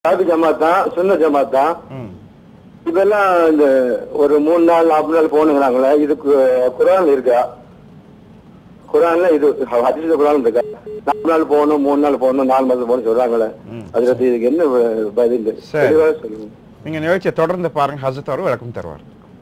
சாதி ஜமாத் தான் சுன்ன ஜமாத் தான் ம் இதெல்லாம் இந்த ஒரு மூணு நாள் நாலு நாள் போனுங்கிறாங்களே இதுக்கு குரான் இருக்கா குரான்ல இது ஹதீஸ் குரான் இருக்கா நாலு நாள் போகணும் மூணு நாள் போகணும் நாலு மாதம் போகணும் சொல்றாங்களே ம். அதுல இதுக்கு என்ன வ- பதில் சரி. தெளிவாக சொல்லுங்க நீங்க நிகழ்ச்சியை தொடர்ந்து பாருங்க ஹசரத் அவர் விளக்கம் தருவார்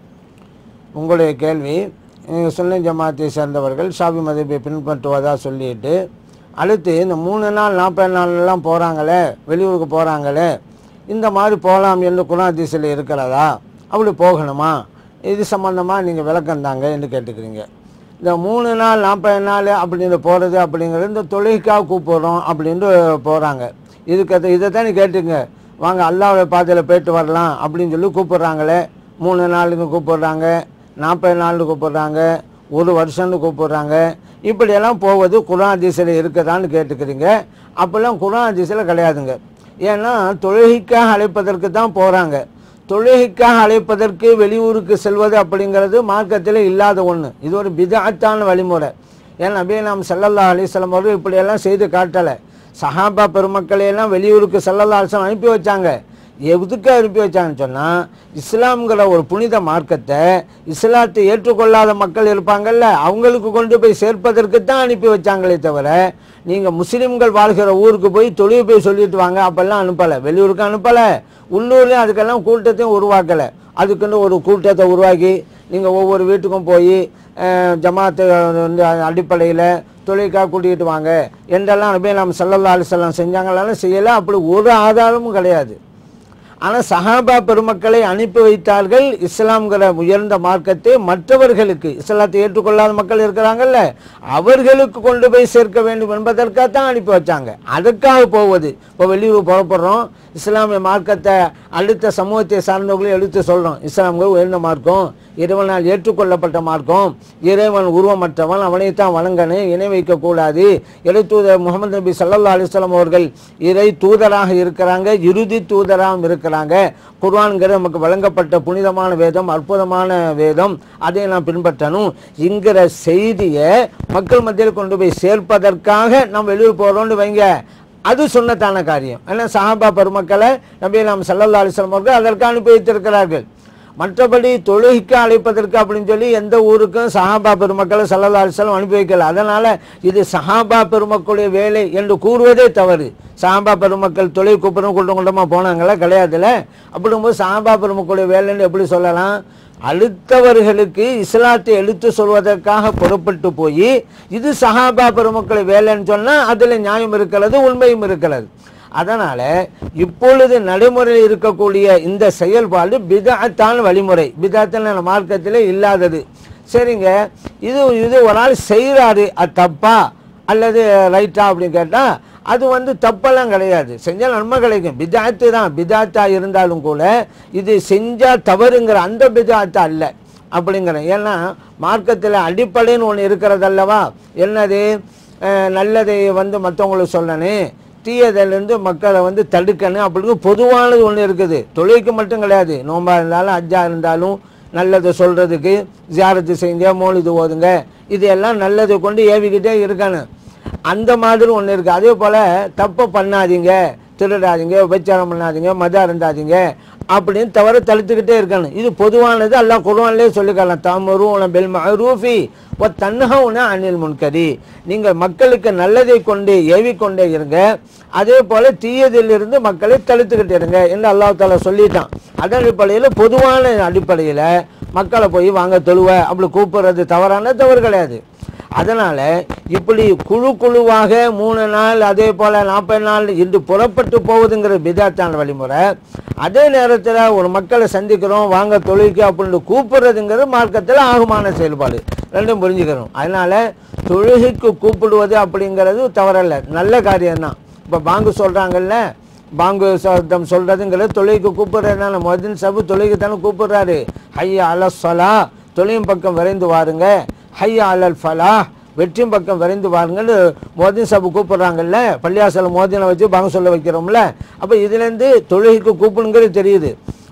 உங்களுடைய கேள்வி அஹ், சுன்னை ஜமாத்தை சேர்ந்தவர்கள் ஷாபி மதப்பை பின்பற்றுவதா சொல்லிட்டு அடுத்து இந்த மூணு நாள் நாற்பது நாள்லாம் போகிறாங்களே வெளியூருக்கு போகிறாங்களே இந்த மாதிரி போகலாம் என்று குணாதிசையில் இருக்கிறதா அப்படி போகணுமா இது சம்மந்தமாக நீங்கள் விளக்கம் தாங்க என்று கேட்டுக்கிறீங்க இந்த மூணு நாள் நாற்பது நாள் அப்படின்னு போகிறது அப்படிங்கிறது இந்த தொழுகைக்காக கூப்பிடுறோம் அப்படின்ட்டு போகிறாங்க இதுக்கு அது இதை தான் கேட்டுங்க வாங்க அல்லாவுடைய பாதையில் போயிட்டு வரலாம் அப்படின்னு சொல்லி கூப்பிடுறாங்களே மூணு நாளுக்கு கூப்பிடுறாங்க நாற்பது நாளுக்கு கூப்பிடுறாங்க ஒரு வருஷம்னு கூப்பிடுறாங்க இப்படியெல்லாம் போவது குரான் அதிசயில் இருக்குதான்னு கேட்டுக்கிறீங்க அப்போல்லாம் குரான் அதிசயில் கிடையாதுங்க ஏன்னா தொழுகைக்காக அழைப்பதற்கு தான் போகிறாங்க தொழுகைக்காக அழைப்பதற்கு வெளியூருக்கு செல்வது அப்படிங்கிறது மார்க்கத்தில் இல்லாத ஒன்று இது ஒரு பிதாத்தான வழிமுறை ஏன்னா நபி நாம் சல்லல்லா அலிஸ்லாம் அவர்கள் இப்படியெல்லாம் செய்து காட்டலை சஹாபா பெருமக்களையெல்லாம் வெளியூருக்கு சல்லல்லா அலிஸ்லாம் அனுப்பி வச்சாங்க எதுக்கு அனுப்பி வச்சாங்கன்னு சொன்னால் இஸ்லாம்ங்கிற ஒரு புனித மார்க்கத்தை இஸ்லாத்தை ஏற்றுக்கொள்ளாத மக்கள் இருப்பாங்கல்ல அவங்களுக்கு கொண்டு போய் சேர்ப்பதற்கு தான் அனுப்பி வச்சாங்களே தவிர நீங்கள் முஸ்லீம்கள் வாழ்கிற ஊருக்கு போய் தொழில் போய் சொல்லிட்டு வாங்க அப்பெல்லாம் அனுப்பலை வெளியூருக்கு அனுப்பலை உள்ளூர்லேயும் அதுக்கெல்லாம் கூட்டத்தையும் உருவாக்கலை அதுக்குன்னு ஒரு கூட்டத்தை உருவாக்கி நீங்கள் ஒவ்வொரு வீட்டுக்கும் போய் ஜமாத்து வந்து அடிப்படையில் தொழிலுக்காக கூட்டிகிட்டு வாங்க என்றெல்லாம் நபி நாம் சல்லல்லா அலிசல்லாம் செஞ்சாங்களாலும் செய்யலை அப்படி ஒரு ஆதாரமும் கிடையாது ஆனால் சஹாபா பெருமக்களை அனுப்பி வைத்தார்கள் இஸ்லாம்ங்கிற உயர்ந்த மார்க்கத்தை மற்றவர்களுக்கு இஸ்லாத்தை ஏற்றுக்கொள்ளாத மக்கள் இருக்கிறாங்கல்ல அவர்களுக்கு கொண்டு போய் சேர்க்க வேண்டும் என்பதற்காக தான் அனுப்பி வச்சாங்க அதுக்காக போவது இப்போ வெளியூர் புறப்படுறோம் இஸ்லாமிய மார்க்கத்தை அடுத்த சமூகத்தை சார்ந்தவர்களையும் எடுத்து சொல்கிறோம் இஸ்லாம்கள் உயர்ந்த மார்க்கம் இறைவனால் ஏற்றுக்கொள்ளப்பட்ட மார்க்கம் இறைவன் உருவமற்றவன் அவனைத்தான் வணங்கணும் இணை வைக்கக்கூடாது இறை தூதர் முகமது நபி சல்லல்லா அலிஸ்லாம் அவர்கள் இறை தூதராக இருக்கிறாங்க இறுதி தூதராகவும் இருக்கிறாங்க குர்ஆன்கிற நமக்கு வழங்கப்பட்ட புனிதமான வேதம் அற்புதமான வேதம் அதை நாம் பின்பற்றணும் என்கிற செய்தியை மக்கள் மத்தியில் கொண்டு போய் சேர்ப்பதற்காக நாம் வெளியூர் போகிறோம்னு வைங்க அது சொன்னத்தான காரியம் ஏன்னா சஹாபா பெருமக்களை நபி நாம் சல்லல்லா அலிஸ்லாம் அவர்கள் அதற்கு அனுப்பி வைத்திருக்கிறார்கள் மற்றபடி தொழுகைக்கு அழைப்பதற்கு அப்படின்னு சொல்லி எந்த ஊருக்கும் சஹாபா பெருமக்களை சல்லல்லா அலிஸ்லாம் அனுப்பி வைக்கல அதனால் இது சஹாபா பெருமக்களுடைய வேலை என்று கூறுவதே தவறு சஹாபா பெருமக்கள் தொழில் கூப்பிடும் கூட்டம் கூட்டமாக போனாங்களா கிடையாதுல்ல அப்படிங்கும்போது சஹாபா பெருமக்களுடைய வேலைன்னு எப்படி சொல்லலாம் அடுத்தவர்களுக்கு இஸ்லாத்தை எடுத்து சொல்வதற்காக புறப்பட்டு போய் இது சஹாபா பெருமக்களை வேலைன்னு சொன்னால் அதில் நியாயம் இருக்கிறது உண்மையும் இருக்கிறது அதனால இப்பொழுது நடைமுறையில் இருக்கக்கூடிய இந்த செயல்பாடு பிதாத்தான வழிமுறை பிதாத்தான மார்க்கத்திலே இல்லாதது சரிங்க இது இது ஒரு ஆள் செய்கிறாரு அது தப்பா அல்லது ரைட்டா அப்படின்னு கேட்டால் அது வந்து தப்பெல்லாம் கிடையாது செஞ்சால் நன்மை கிடைக்கும் பிதாத்து தான் பிதாத்தா இருந்தாலும் கூட இது செஞ்சால் தவறுங்கிற அந்த பிதாத்தா அல்ல அப்படிங்கிறேன் ஏன்னா மார்க்கத்தில் அடிப்படைன்னு ஒன்று இருக்கிறதல்லவா என்னது அஹ், நல்லதை வந்து மற்றவங்களுக்கு சொல்லணும் தீயதிலிருந்து மக்களை வந்து தடுக்கணும் அப்படின்னு பொதுவானது ஒன்று இருக்குது தொழிலுக்கு மட்டும் கிடையாது நோம்பா இருந்தாலும் அஜ்ஜா இருந்தாலும் நல்லதை சொல்கிறதுக்கு ஜியாரத்து செய்யுங்க மோலிது ஓதுங்க இது எல்லாம் நல்லதை கொண்டு ஏவிக்கிட்டே இருக்கணும் அந்த மாதிரி ஒன்று இருக்குது அதே போல் தப்பை பண்ணாதீங்க திருடாதீங்க உபச்சாரம் பண்ணாதீங்க மதம் அருந்தாதீங்க அப்படின்னு தவிர தடுத்துக்கிட்டே இருக்கணும் இது பொதுவானது எல்லாம் குருவான்லேயே சொல்லிக்கலாம் தாமரும் பெல் மரூஃபி ஓ தன்னகவுன அனில் முன்கரி நீங்கள் மக்களுக்கு நல்லதை கொண்டு ஏவிக்கொண்டே இருங்க அதே போல் தீயதிலிருந்து மக்களை தடுத்துக்கிட்டு இருங்க என்று அல்லாஹ் தாலா சொல்லிட்டான் அதன் அடிப்படையில் பொதுவான அடிப்படையில் மக்களை போய் வாங்க தொழுவ அப்படி கூப்பிடுறது தவறான தவறு கிடையாது அதனால் இப்படி குழு குழுவாக மூணு நாள் அதே போல் நாற்பது நாள் இன்று புறப்பட்டு போவதுங்கிற பிதாத்தான வழிமுறை அதே நேரத்தில் ஒரு மக்களை சந்திக்கிறோம் வாங்க தொழிலுக்கு அப்படின்னு கூப்பிடுறதுங்கிறது மார்க்கத்தில் ஆகுமான செயல்பாடு ரெண்டும் புரிஞ்சுக்கிறோம் அதனால் தொழுகைக்கு கூப்பிடுவது அப்படிங்கிறது தவறல்ல நல்ல காரியம்தான் இப்போ பாங்கு சொல்கிறாங்கல்ல பாங்கு சத்தம் சொல்கிறதுங்கிறது தொழுகைக்கு கூப்பிடுறதுனால மொதின் சபு தொழுகைக்கு தானே கூப்பிடுறாரு ஹையா அல சொலா தொழிலும் பக்கம் விரைந்து வாருங்க ஹையா அலல் ஃபலா வெற்றியும் பக்கம் விரைந்து வாருங்கன்னு மோதின் சபு கூப்பிடுறாங்கல்ல பள்ளியாசல மோதினை வச்சு பாங்க சொல்ல வைக்கிறோம்ல அப்போ இதுலேருந்து தொழுகைக்கு கூப்பிடுங்கிறது தெரியுது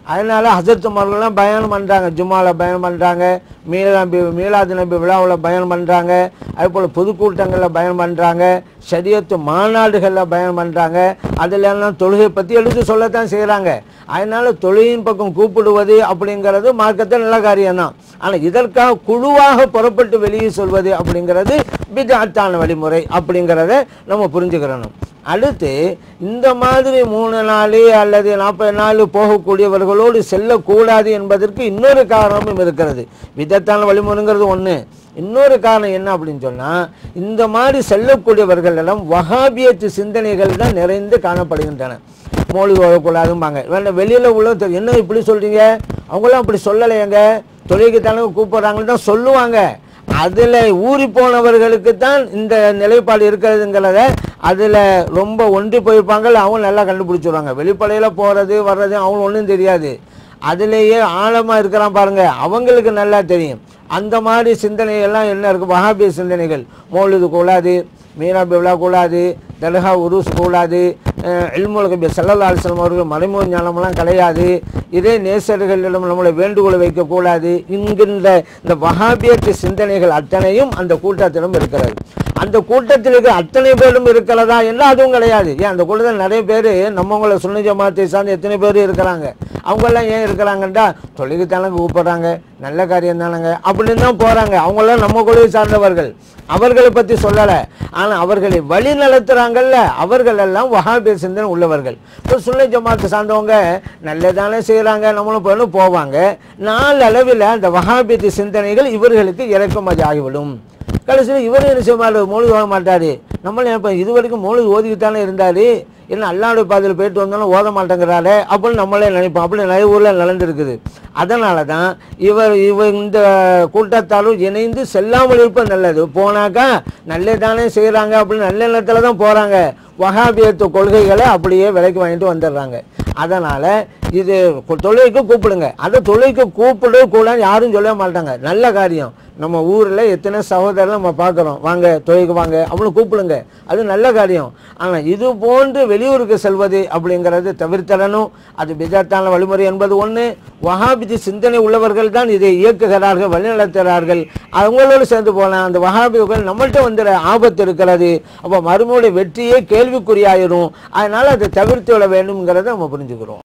அதனால ஹசரத்துமார்கள்லாம் பயணம் பண்ணுறாங்க ஜும்மாவில் பயணம் பண்ணுறாங்க மீலா நபி மீலாது நபி விழாவில் பயணம் பண்ணுறாங்க அதே போல் பொதுக்கூட்டங்களில் பயணம் பண்ணுறாங்க ஷரியத்து மாநாடுகளில் பயணம் பண்ணுறாங்க அதுல எல்லாம் தொழுகை பற்றி எழுதி சொல்லத்தான் செய்கிறாங்க அதனால தொழுகையின் பக்கம் கூப்பிடுவது அப்படிங்கிறது மார்க்கத்தில் நல்ல காரியம்தான் ஆனால் இதற்காக குழுவாக புறப்பட்டு வெளியே சொல்வது அப்படிங்கிறது பிதாத்தான வழிமுறை அப்படிங்கிறத நம்ம புரிஞ்சுக்கிறணும் அடுத்து இந்த மாதிரி மூணு நாள் அல்லது நாற்பது நாள் போகக்கூடியவர்களோடு செல்லக்கூடாது என்பதற்கு இன்னொரு காரணமும் இருக்கிறது விதத்தான வழிமுறைங்கிறது ஒன்று இன்னொரு காரணம் என்ன அப்படின்னு சொன்னால் இந்த மாதிரி செல்லக்கூடியவர்கள் எல்லாம் வகாபியத்து சிந்தனைகள் தான் நிறைந்து காணப்படுகின்றன மோழி ஓடக்கூடாதும்பாங்க வேண்டாம் வெளியில் உள்ள தெ- என்ன இப்படி சொல்கிறீங்க அவங்களாம் அப்படி சொல்லலையேங்க தொழிலுக்கு தானே கூப்பிட்றாங்கன்னு தான் சொல்லுவாங்க அதில் ஊறி போனவர்களுக்கு தான் இந்த நிலைப்பாடு இருக்கிறதுங்கிறத அதில் ரொம்ப ஒன்றி போயிருப்பாங்க அவங்க நல்லா கண்டுபிடிச்சிருவாங்க வெளிப்படையில் போகிறது வர்றது அவங்க ஒன்றும் தெரியாது அதுலேயே ஆழமாக இருக்கிறான் பாருங்க அவங்களுக்கு நல்லா தெரியும் அந்த மாதிரி சிந்தனைகள்லாம் என்ன இருக்குது வஹாபிய சிந்தனைகள் மௌலிது கூடாது மீராபி விழா கூடாது தலஹா உருஸ் கூடாது இல்முலகபி சல்லல்லா அலிஸ்லாம் அவர்கள் மறைமுக ஞானமெல்லாம் கிடையாது இதே நேசர்களிடம் நம்மளை வேண்டுகோளை வைக்கக்கூடாது என்கின்ற இந்த வஹாபியத்து சிந்தனைகள் அத்தனையும் அந்த கூட்டத்திலும் இருக்கிறது அந்த கூட்டத்தில் இருக்கிற அத்தனை பேரும் இருக்கிறதா என்ன அதுவும் கிடையாது ஏன் அந்த கூட்டத்தில் நிறைய பேர் நம்மவங்கள சுன்ன ஜமாத்தை சார்ந்து எத்தனை பேர் இருக்கிறாங்க அவங்கெல்லாம் ஏன் இருக்கிறாங்கன்றா தொழிலுக்கு தானே கூப்பிடுறாங்க நல்ல காரியம் தானங்க அப்படின்னு தான் போகிறாங்க அவங்களாம் நம்ம கொள்கை சார்ந்தவர்கள் அவர்களை பற்றி சொல்லலை ஆனால் அவர்களை வழி நடத்துகிறாங்கல்ல அவர்கள் எல்லாம் வஹாபிய சிந்தனை உள்ளவர்கள் இப்போ சுன்ன ஜமாத்தை சார்ந்தவங்க நல்லதானே செய்கிறாங்க நம்மளும் போகணும் போவாங்க நாளளவில் அந்த வஹாபியத்து சிந்தனைகள் இவர்களுக்கு இறக்குமதி ஆகிவிடும் கடைசியில் இவர் என்ன செய்ய மாட்டார் மொழி ஓத மாட்டார் நம்மளும் நினைப்போம் இது வரைக்கும் மொழி ஓதிக்கிட்டானே இருந்தார் என்ன அல்லாவுடைய பாதையில் போயிட்டு வந்தாலும் ஓத மாட்டேங்கிறாரு அப்படின்னு நம்மளே நினைப்போம் அப்படி நிறைய ஊரில் நடந்திருக்குது அதனால தான் இவர் இவர் இந்த கூட்டத்தாலும் இணைந்து செல்லாமல் இருப்பது நல்லது போனாக்கா நல்லதானே செய்கிறாங்க அப்படின்னு நல்ல எண்ணத்தில் தான் போகிறாங்க வகாபியத்து கொள்கைகளை அப்படியே விலைக்கு வாங்கிட்டு வந்துடுறாங்க அதனால் இது கு- தொழுகைக்கு கூப்பிடுங்க அதை தொழுகைக்கு கூப்பிடு கூட யாரும் சொல்ல மாட்டாங்க நல்ல காரியம் நம்ம ஊரில் எத்தனை சகோதரர் நம்ம பார்க்குறோம் வாங்க தொழுகைக்கு வாங்க அவங்களும் கூப்பிடுங்க அது நல்ல காரியம் ஆனால் இது போன்று வெளியூருக்கு செல்வது அப்படிங்கிறது தவிர்த்தரணும் அது பிஜாத்தான வழிமுறை என்பது ஒன்று வஹாபிதி சிந்தனை உள்ளவர்கள் தான் இதை இயக்குகிறார்கள் வழிநடத்துகிறார்கள் அவங்களோடு சேர்ந்து போகலாம் அந்த வஹாபிகள் நம்மள்கிட்ட வந்துட ஆபத்து இருக்கிறது அப்போ மறுமையுடைய வெற்றியே கேள்விக்குறியாயிரும் அதனால் அதை தவிர்த்து விட வேண்டும்ங்கிறத நம்ம புரிஞ்சுக்கிறோம்